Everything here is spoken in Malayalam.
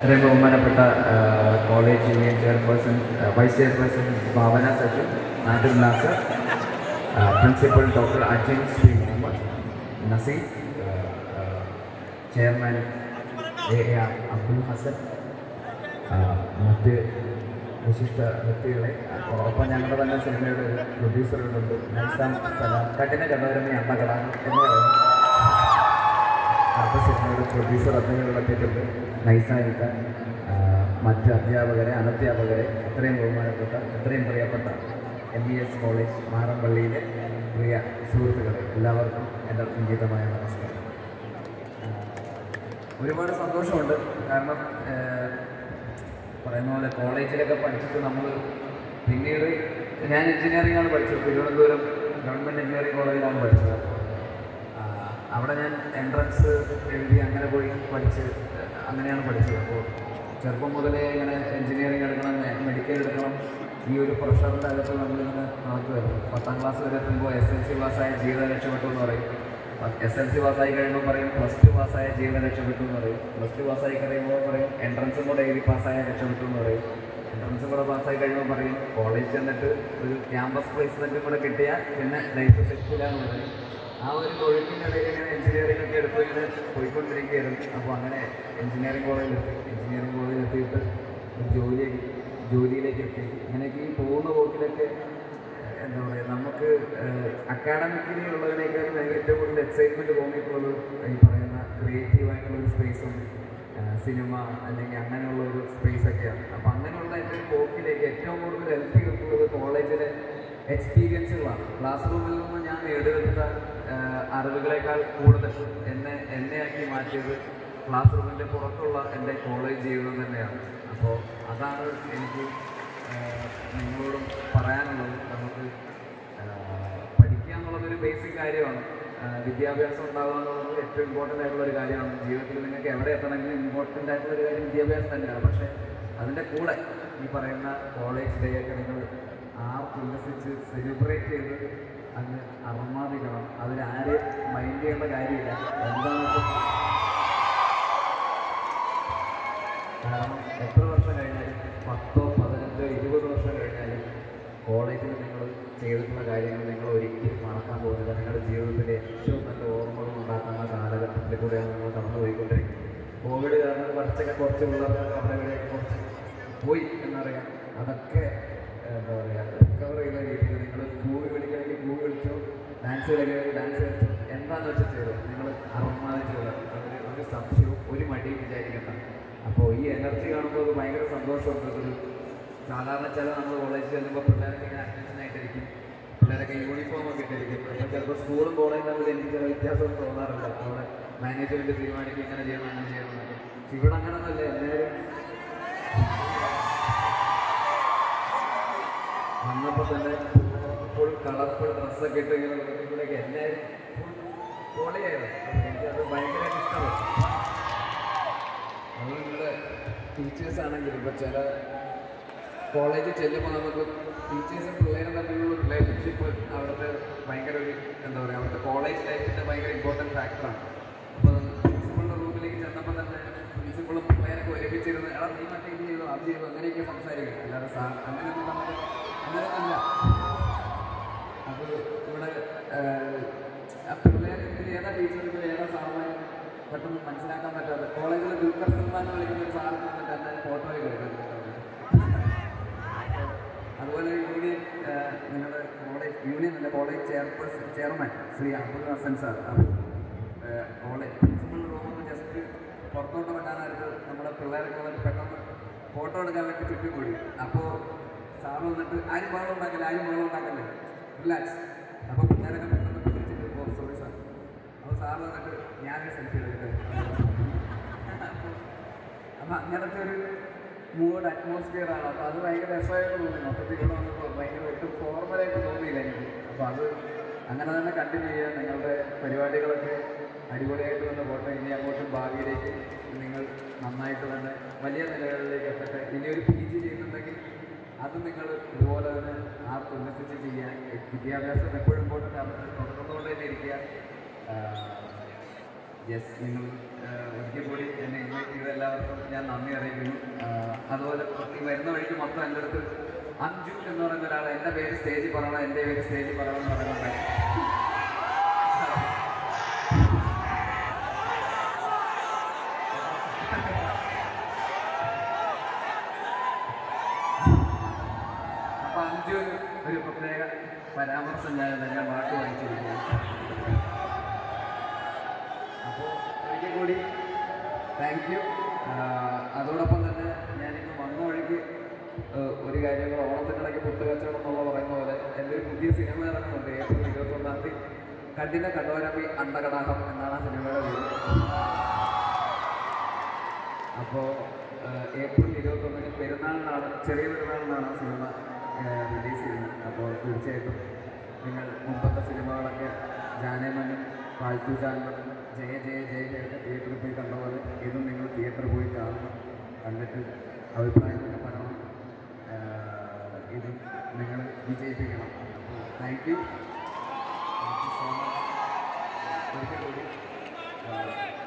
വളരെ ബഹുമാനപ്പെട്ട ആ, കോളേജ് യൂണിയൻ ചെയർപേഴ്സൺ ആ, വൈസ് ചെയർപേഴ്സൺ ഭാവന സച്ചു നാട്ടിൽ നാസർ ആ, പ്രിൻസിപ്പൽ ഡോക്ടർ അജിൻ ശ്രീ മുഹമ്മദ് നസീഫ് ആ, ആ, chairman A A R Abdul Hasan ആ, മറ്റ് വിശിഷ്ട വ്യക്തികളെ അപ്പോൾ ഒപ്പം ഞങ്ങളുടെ തന്നെ സിനിമയുടെ ഒരു പ്രൊഡ്യൂസറുകളുണ്ട് നൈസാം സലാം കഠിന കടവരമി അണ്ടകട എന്ന് പറയുന്നത് അടുത്ത സിനിമയുടെ പ്രൊഡ്യൂസർ അദ്ദേഹം എത്തിയിട്ടുണ്ട് നൈസായിക്ക മറ്റ് അധ്യാപകരെ അനധ്യാപകരെ എത്രയും ബഹുമാനപ്പെട്ട എത്രയും പ്രിയപ്പെട്ട എം ഇ എസ് കോളേജ് മാറമ്പള്ളിയിലെ പ്രിയ സുഹൃത്തുക്കളെ എല്ലാവർക്കും എൻ്റെ സംഗീതമായ നമസ്കാരം ആ, ഒരുപാട് സന്തോഷമുണ്ട് കാരണം ആ, പറയുന്ന പോലെ കോളേജിലൊക്കെ പഠിച്ചിട്ട് നമ്മൾ പിന്നീട് ഞാൻ എഞ്ചിനീയറിംഗ് ആണ് പഠിച്ചത് തിരുവനന്തപുരം ഗവൺമെൻറ് എഞ്ചിനീയറിംഗ് കോളേജിലാണ് പഠിച്ചത് ആ, അവിടെ ഞാൻ എൻട്രൻസ് എഴുതി അങ്ങനെ പോയി പഠിച്ച് അങ്ങനെയാണ് പഠിച്ചത് അപ്പോൾ ചെറുപ്പം മുതലേ ഇങ്ങനെ എഞ്ചിനീയറിംഗ് എടുക്കണം മെഡിക്കൽ എടുക്കണം ഈ ഒരു പ്രഷറിൻ്റെ അകത്ത് നമ്മളിങ്ങനെ നടക്കുമായിരുന്നു പത്താം ക്ലാസ് വരെ എത്തുമ്പോൾ എസ് എൽ സി പാസ്സായ ജീവിതം രക്ഷപ്പെട്ടു എന്ന് പറയും എസ് എൽ സി പാസ്സായി കഴിയുമ്പോൾ പറയും പ്ലസ് ടു പാസ്സായ ജീവിതം രക്ഷപ്പെട്ടു എന്ന് പറയും പ്ലസ് ടു പാസ്സായി കഴിയുമ്പോൾ പറയും എൻട്രൻസും കൂടെ എഴുതി പാസ്സായ രക്ഷപ്പെട്ടു എന്ന് പറയും എൻട്രൻസും കൂടെ പാസ്സായി കഴിയുമ്പോൾ പറയും കോളേജ് ചെന്നിട്ട് ഒരു ക്യാമ്പസ് പ്ലേസ്മെൻറ്റും കൂടെ കിട്ടിയാൽ പിന്നെ ലൈഫ് സെറ്റിലാന്ന് പറയും ആ ഒരു ഒഴുക്കിനിടയിൽ ഇങ്ങനെ എഞ്ചിനീയറിംഗ് ഒക്കെ എടുത്ത് ഇങ്ങനെ പോയിക്കൊണ്ടിരിക്കുകയായിരുന്നു അപ്പോൾ അങ്ങനെ എഞ്ചിനീയറിംഗ് കോളേജിൽ എഞ്ചിനീയറിംഗ് കോളേജിൽ എത്തിയിട്ട് ഒരു ജോലി ജോലിയിലേക്ക് എത്തി അങ്ങനെയൊക്കെ ഈ പോകുന്ന പോക്കിലൊക്കെ ഏഹ്, എന്താ പറയുക നമുക്ക് അക്കാഡമിക്കലി ഉള്ളതിനേക്കാളും എനിക്ക് ഏറ്റവും കൂടുതൽ എക്സൈറ്റ്മെൻറ്റ് തോന്നിയിട്ടുള്ളത് ഈ പറയുന്ന ക്രിയേറ്റീവ് ആയിട്ടുള്ള ഒരു സ്പേസും സിനിമ അല്ലെങ്കിൽ അങ്ങനെയുള്ള ഒരു സ്പേസ് ഒക്കെയാണ് അപ്പോൾ അങ്ങനെയുള്ള എൻ്റെ ഒരു പോക്കിലേക്ക് ഏറ്റവും കൂടുതൽ ഹെൽപ്പ് ചെയ്തിട്ടുള്ളത് കോളേജിലെ എക്സ്പീരിയൻസുകളാണ് ക്ലാസ് റൂമിൽ നിന്ന് ഞാൻ നേടിയെടുത്ത ആഹ്, അറിവുകളേക്കാൾ കൂടുതൽ എന്നെ എന്നെയാക്കി മാറ്റിയത് ക്ലാസ് റൂമിൻ്റെ പുറത്തുള്ള എൻ്റെ കോളേജ് ജീവിതം തന്നെയാണ് അപ്പോൾ അതാണ് എനിക്ക് ആഹ്, നിങ്ങളോടും പറയാനുള്ളത് നമുക്ക് ആഹ്, പഠിക്കുക എന്നുള്ളതൊരു ബേസിക് കാര്യമാണ് ആഹ്, വിദ്യാഭ്യാസം ഉണ്ടാവുക എന്നുള്ളത് ഏറ്റവും ഇമ്പോർട്ടൻ്റ് ആയിട്ടുള്ള ഒരു കാര്യമാണ് ജീവിതത്തിൽ നിങ്ങൾക്ക് എവിടെ എത്തണമെങ്കിലും ഇമ്പോർട്ടൻ്റ് ആയിട്ടുള്ള ഒരു കാര്യം വിദ്യാഭ്യാസം തന്നെയാണ് പക്ഷേ അതിൻ്റെ കൂടെ ഈ പറയുന്ന കോളേജ് ഡേ ഒക്കെ നിങ്ങൾ ആർക്ക് ഉല്ലസിച്ച് സെലിബ്രേറ്റ് ചെയ്ത് അങ്ങ് അർമാദിക്കണം അതിൽ ആരെയും മൈൻഡ് ചെയ്യേണ്ട കാര്യമില്ല എന്താണെന്ന് വെച്ചാൽ കാരണം എത്ര വർഷം കഴിഞ്ഞാലും പത്തോ പതിനഞ്ചോ ഇരുപത് വർഷം കഴിഞ്ഞാലും കോളേജിൽ നിങ്ങൾ ചെയ്തിട്ടുള്ള കാര്യങ്ങൾ നിങ്ങൾ ഒരിക്കലും മറക്കാൻ പോകുന്നില്ല നിങ്ങളുടെ ജീവിതത്തിലെ ഏറ്റവും നല്ല ഓർമ്മകൾ ഉണ്ടാക്കുന്ന കാലഘട്ടത്തിൽ കൂടെയാണ് നിങ്ങൾ കടന്നു പോയിക്കൊണ്ടിരിക്കുന്നത് കോവിഡ് കാരണം കുറച്ചൊക്കെ കുറച്ച് പിള്ളേർക്ക് അവിടെ ഇവിടെ കുറച്ച് പോയി എന്നറിയാം അതൊക്കെ എന്താ പറയുക റിക്കവർ ചെയ്യുന്ന രീതിയിൽ നിങ്ങൾ കൂവി വിളിക്കണമെങ്കിൽ കൂവി വിളിച്ചോ ഡാൻസ് കളിക്കണമെങ്കിൽ ഡാൻസ് കളിച്ചോ എന്താണെന്ന് വെച്ചാൽ ചെയ്തു നിങ്ങൾ അർമാദിച്ചു അതിൽ ഒരു സംശയവും ഒരു മടിയും വിചാരിക്കണ്ട അപ്പോൾ ഈ എനർജി കാണുമ്പോൾ അത് ഭയങ്കര സന്തോഷമുണ്ട് ഒരു സാധാരണ ചില നമ്മൾ കോളേജിൽ ചെല്ലുമ്പോൾ പിള്ളേരൊക്കെ ഇങ്ങനെ അറ്റൻഷൻ ആയിട്ടിരിക്കും പിള്ളേരൊക്കെ യൂണിഫോം ഒക്കെ ഇട്ടിരിക്കും അപ്പോൾ ചിലപ്പോൾ സ്കൂളും കോളേജും തമ്മിൽ എനിക്ക് ചില വ്യത്യാസമൊന്നും തോന്നാറില്ല അവിടെ മാനേജ്മെൻറ്റ് തീരുമാനിക്കും ഇങ്ങനെ ചെയ്യണം അങ്ങനെ ചെയ്യണം എന്നൊക്കെ പക്ഷെ ഇവിടെ അങ്ങനെയൊന്നുമല്ല എല്ലാവരും വന്നപ്പോൾ തന്നെ ഫുൾ കളർഫുൾ ഡ്രസ്സൊക്കെ ഇട്ട് ഇങ്ങനെ നോക്കിയപ്പോഴേക്ക് എല്ലാവരും ഫുൾ പൊളിയായിരുന്നു അപ്പോൾ എനിക്കത് ഭയങ്കരമായിട്ട് ഇഷ്ടമായി അത് നിങ്ങളുടെ ടീച്ചേഴ്സ് ആണെങ്കിലും ഇപ്പോൾ ചില കോളേജിൽ ചെല്ലുമ്പോൾ നമുക്ക് ടീച്ചേഴ്സും പിള്ളേരും തമ്മിലുള്ള റിലേഷൻഷിപ്പ് അവിടുത്തെ ഭയങ്കര ഒരു എന്താ പറയുക അവിടുത്തെ കോളേജ് ലൈഫിൻ്റെ ഭയങ്കര ഇമ്പോർട്ടൻറ്റ് ഫാക്ടറാണ് അപ്പോൾ പ്രിൻസിപ്പളിൻ്റെ റൂമിലേക്ക് ചെന്നപ്പോൾ തന്നെ പ്രിൻസിപ്പളും പിള്ളേരൊക്കെ ഒരുമിച്ചിരുന്ന് എടാ നീ മറ്റേ ഇത് ചെയ്തു അത് ചെയ്തു അങ്ങനെയൊക്കെ സംസാരിക്കും അല്ലാതെ സാർ അങ്ങനെയൊന്നും നമുക്ക് അങ്ങനെയൊന്നുമില്ല അപ്പോൾ ഇവിടെ ആ പിള്ളേർ ഇതിൽ ഏതാ ടീച്ചർ ഇതിൽ ഏതാ സാമാന്യം പെട്ടെന്ന് മനസ്സിലാക്കാൻ പറ്റാതെ കോളേജിൽ ദുൽഖർ സൽമാൻ എന്ന് വിളിക്കുന്ന ഒരു സാറ് വന്നിട്ട് എന്നെ ഫോട്ടോയിൽ എടുക്കുന്നത് അതുപോലെ യൂണിയൻ നിങ്ങളുടെ കോളേജ് യൂണിയൻ അല്ല college chairperson chairman Shri Abdul Hasan sir അപ്പോൾ കോളേജ് പ്രിൻസിപ്പൽ റൂമിൽ നിന്ന് ജസ്റ്റ് പുറത്തോട്ട് ഇറങ്ങാൻ നേരത്ത് നമ്മുടെ പിള്ളേരൊക്കെ വന്നിട്ട് പെട്ടെന്ന് ഫോട്ടോ എടുക്കാൻ വേണ്ടി ചുറ്റും കൂടി അപ്പോൾ സാറ് വന്നിട്ട് ആരും ബഹളം ഉണ്ടാക്കില്ല ആരും ബഹളം ഉണ്ടാക്കല്ലേ റിലാക്സ് അപ്പോൾ പിള്ളേരൊക്കെ പെട്ടെന്ന് പിടിച്ചിട്ട് ഓ സോറി സാർ അപ്പോൾ സാറ് വന്നിട്ട് ഞാനൊരു സെൽഫി എടുക്കട്ടെ അപ്പം അങ്ങനത്തെ ഒരു മൂഡ് അറ്റ്മോസ്ഫിയർ ആണ് അപ്പോൾ അത് ഭയങ്കര രസമായിട്ട് തോന്നി മൊത്തത്തിൽ ഇവിടെ വന്നപ്പോൾ ഭയങ്കര ഒട്ടും ഫോർമലായിട്ട് തോന്നിയില്ല എനിക്ക് അപ്പോൾ അത് അങ്ങനെ തന്നെ കണ്ടിന്യൂ ചെയ്യുക നിങ്ങളുടെ പരിപാടികളൊക്കെ അടിപൊളിയായിട്ട് തന്നെ പോട്ടെ ഇനി അങ്ങോട്ടും ഭാവിയിലേക്ക് നിങ്ങൾ നന്നായിട്ട് തന്നെ വലിയ നിലകളിലേക്ക് എത്തട്ടെ ഇനി ഒരു പി ജി ചെയ്യുന്നുണ്ടെങ്കിൽ അത് നിങ്ങൾ ഇതുപോലെ തന്നെ ആർക്ക് ഉല്ലസിച്ച് ചെയ്യുക വിദ്യാഭ്യാസം എപ്പോഴും ഇമ്പോർട്ടൻ്റ് ആണ് തുടർന്നുകൊണ്ട് തന്നെ ഇരിക്കുക ആഹ് യെസ് നിങ്ങൾ ആഹ്, ഒരിക്കൽ കൂടി എന്നെ ഇൻവൈറ്റ് ചെയ്ത എല്ലാവർക്കും ഞാൻ നന്ദി അറിയിക്കുന്നു ആഹ്, അതുപോലെ ഈ വരുന്ന വഴിക്ക് മൊത്തം എൻ്റെ അടുത്ത് അഞ്ജു എന്ന് പറയുന്ന ഒരാൾ എൻ്റെ പേര് സ്റ്റേജിൽ പറയണം എൻ്റെ പേര് സ്റ്റേജിൽ പറയണം എന്ന് പറയുന്നുണ്ടായി അപ്പൊ അഞ്ചു ഒരു പ്രത്യേക പരാമർശം ഞാൻ ഞാൻ വാക്ക് വായിച്ചിരിക്കുന്നു അപ്പോൾ ഒരിക്കൽ കൂടി താങ്ക് യു അതോടൊപ്പം തന്നെ ഞാനിപ്പോൾ വന്ന വഴിക്ക് ആഹ്, ഒരു കാര്യം കൂടെ ഓണത്തിനിടയ്ക്ക് പുട്ട് കച്ചവടം എന്നുള്ള പറയുന്ന പോലെ എൻ്റെ ഒരു പുതിയ സിനിമ ഇറങ്ങുന്നുണ്ട് ഏപ്രിൽ ഇരുപത്തൊന്നാം തീയതി കണ്ണിനെ കണ്ടോരമി അണ്ടകടാഹം എന്നാണ് ആ സിനിമയുടെ പേര് അപ്പോൾ ഏപ്രിൽ ഇരുപത്തൊന്നിന് പെരുന്നാളിനാണ് ചെറിയ പെരുന്നാളിനാണ് ആ സിനിമ റിലീസ് ചെയ്യുന്നത് അപ്പോൾ തീർച്ചയായിട്ടും നിങ്ങൾ മുമ്പത്തെ സിനിമകളൊക്കെ ജാനമനും പാൽത്തു ജാനമനും ജയ ജയ ജയ ജയൊക്കെ തിയേറ്ററിൽ പോയി കണ്ട പോലെ ഇതും നിങ്ങൾ തിയേറ്ററിൽ പോയി കാണണം കണ്ടിട്ട് അഭിപ്രായങ്ങളൊക്കെ പറയണം ആഹ് ഇതും നിങ്ങൾ വിജയിപ്പിക്കണം thank you thank you so much ഒരിക്കൽ കൂടി ആഹ്